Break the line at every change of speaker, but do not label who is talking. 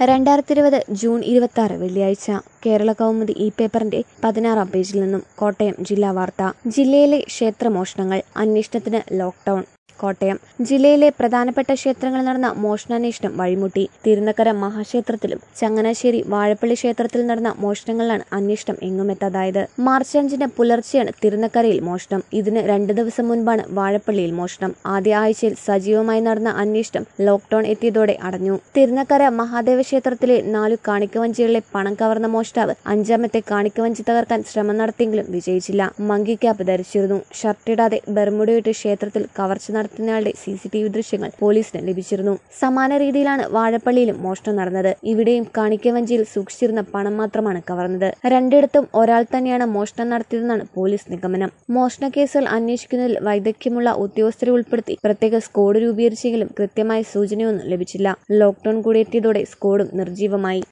രണ്ടായിരത്തി ഇരുപത് ജൂൺ ഇരുപത്തി ആറ് വെള്ളിയാഴ്ച കേരള കൗമുദി ഈ പേപ്പറിന്റെ പതിനാറാം പേജിൽ നിന്നും കോട്ടയം ജില്ലാ വാർത്ത ജില്ലയിലെ ക്ഷേത്രമോഷണങ്ങൾ അന്വേഷണത്തിന് ലോക്ക്ഡൌൺ കോട്ടയം ജില്ലയിലെ പ്രധാനപ്പെട്ട ക്ഷേത്രങ്ങളിൽ നടന്ന മോഷണാന്വേഷണം വഴിമുട്ടി തിരുനക്കര മഹാക്ഷേത്രത്തിലും ചങ്ങനാശ്ശേരി വാഴപ്പള്ളി ക്ഷേത്രത്തിൽ നടന്ന മോഷണങ്ങളിലാണ് അന്വേഷണം എങ്ങുമെത്താതായത് മാർച്ച് അഞ്ചിന് പുലർച്ചെയാണ് തിരുനക്കരയിൽ മോഷണം ഇതിന് രണ്ടു ദിവസം മുൻപാണ് വാഴപ്പള്ളിയിൽ മോഷണം ആദ്യ ആഴ്ചയിൽ സജീവമായി നടന്ന അന്വേഷണം ലോക്ക്ഡൌൺ എത്തിയതോടെ അടഞ്ഞു തിരുനക്കര മഹാദേവ ക്ഷേത്രത്തിലെ നാലു കാണിക്കവഞ്ചികളിലെ പണം കവർന്ന മോഷ്ടാവ് അഞ്ചാമത്തെ കാണിക്കവഞ്ചി തകർക്കാൻ ശ്രമം നടത്തിയെങ്കിലും വിജയിച്ചില്ല മങ്കി ക്യാപ്പ് ധരിച്ചിരുന്നു ഷർട്ടിടാതെ ബർമുടയിട്ട് ക്ഷേത്രത്തിൽ കവർച്ച നടത്തുന്നയാളുടെ സി സി ടി വി ദൃശ്യങ്ങൾ പോലീസിന് ലഭിച്ചിരുന്നു സമാന രീതിയിലാണ് വാഴപ്പള്ളിയിലും മോഷണം നടന്നത് ഇവിടെയും കാണിക്കവഞ്ചിയിൽ സൂക്ഷിച്ചിരുന്ന പണം മാത്രമാണ് കവർന്നത് രണ്ടിടത്തും ഒരാൾ തന്നെയാണ് മോഷണം നടത്തിയതെന്നാണ് പോലീസ് നിഗമനം മോഷണ കേസുകൾ അന്വേഷിക്കുന്നതിൽ വൈദഗ്ധ്യമുള്ള ഉദ്യോഗസ്ഥരെ ഉൾപ്പെടുത്തി പ്രത്യേക സ്ക്വാഡ് രൂപീകരിച്ചെങ്കിലും കൃത്യമായ സൂചനയൊന്നും ലഭിച്ചില്ല ലോക്ഡൌൺ കൂടി എത്തിയതോടെ സ്ക്വാഡും നിർജീവമായി